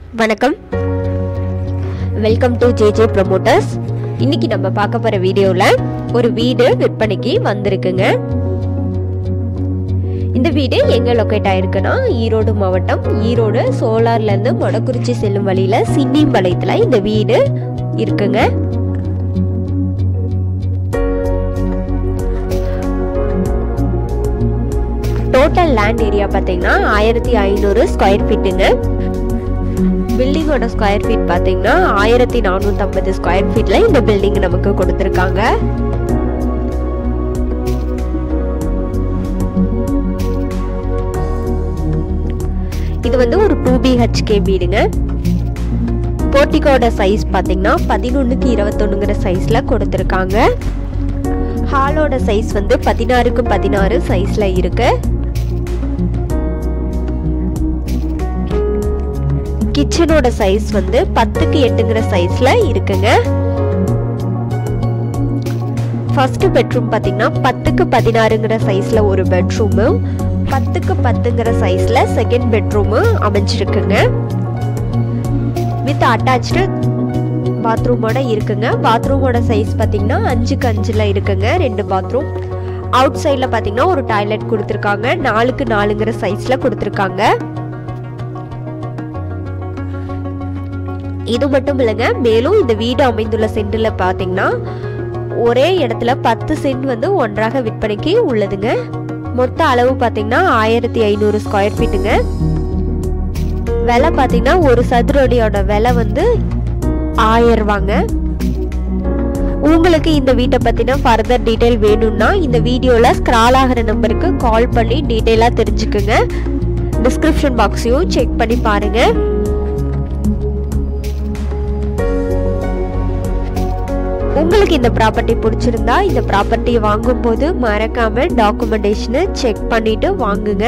வணக்கம் welcome to JJ promoters இன்னைக்கு நம்ம பார்க்க போற வீடியோவில் ஒரு வீடு விற்பனைக்கு வந்திருக்குங்க இந்த வீடு எங்க லொக்கேட் ஆயிருக்குன்னா ஈரோடு மாவட்டம் ஈரோடு சோலார்ல இருந்து மொடக்குறிச்சி செல்லும் வழியில சின்னிம்பாளையத்துல இந்த வீடு இருக்குங்க டோட்டல் லேண்ட் ஏரியா பார்த்தீங்கன்னா ஆயிரத்தி ஐநூறு ஸ்கொயர் ஃபீட்டுங்க பில்டிங்கோட ஸ்கொயர் ஃபீட் பார்த்தீங்கன்னா ஆயிரத்தி நானூற்றம்பது ஸ்கொயர் ஃபீட்ல இந்த பில்டிங் நமக்கு கொடுத்துருக்காங்க இது வந்து ஒரு டூ பிஹெச்கே வீடுங்க போர்ட்டிகோட சைஸ் பார்த்தீங்கன்னா பதினொன்றுக்கு இருபத்தொன்னுங்கிற சைஸில் கொடுத்துருக்காங்க ஹாலோட சைஸ் வந்து பதினாறுக்கு பதினாறு சைஸில் இருக்கு கிச்சனோட சைஸ் வந்து பத்துக்கு எட்டுங்கிற சைஸ்ல இருக்குங்க ஃபர்ஸ்ட் பெட்ரூம் பார்த்தீங்கன்னா பத்துக்கு பதினாறுங்கிற சைஸ்ல ஒரு பெட்ரூமும் பத்துக்கு பத்துங்கிற சைஸ்ல செகண்ட் பெட்ரூமும் அமைஞ்சிருக்குங்க வித் அட்டாச்சு பாத்ரூமோட இருக்குங்க பாத்ரூமோட சைஸ் பார்த்தீங்கன்னா அஞ்சுக்கு அஞ்சில் இருக்குங்க ரெண்டு பாத்ரூம் அவுட் சைடில் பார்த்தீங்கன்னா ஒரு டாய்லெட் கொடுத்துருக்காங்க நாலுக்கு நாலுங்கிற சைஸில் கொடுத்துருக்காங்க இது மட்டும் இல்லைங்க மேலும் இந்த வீடு அமைந்துள்ள சென்டில் பார்த்தீங்கன்னா ஒரே இடத்துல பத்து சென்ட் வந்து ஒன்றாக விற்பனைக்கு உள்ளதுங்க மொத்த அளவு பார்த்தீங்கன்னா ஆயிரத்தி ஐநூறு ஸ்கொயர் ஃபீட்டுங்க விலை பார்த்தீங்கன்னா ஒரு சதுரடியோட விலை வந்து ஆயிரம் ரூபாங்க உங்களுக்கு இந்த வீட்டை பற்றின ஃபர்தர் டீட்டெயில் வேணும்னா இந்த வீடியோவில் ஸ்க்ரால் ஆகிற நம்பருக்கு கால் பண்ணி டீட்டெயிலாக தெரிஞ்சுக்குங்க டிஸ்கிரிப்ஷன் பாக்ஸையும் செக் பண்ணி பாருங்கள் உங்களுக்கு இந்த ப்ராப்பர்ட்டி பிடிச்சிருந்தா இந்த ப்ராப்பர்ட்டியை வாங்கும்போது மறக்காம டாக்குமெண்டேஷனை செக் பண்ணிட்டு வாங்குங்க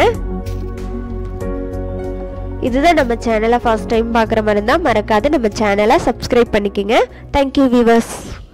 இதுதான் நம்ம சேனலை ஃபர்ஸ்ட் டைம் பார்க்குற மாதிரி இருந்தால் மறக்காது நம்ம சேனலை சப்ஸ்கிரைப் பண்ணிக்கோங்க தேங்க்யூ வியூவர்ஸ்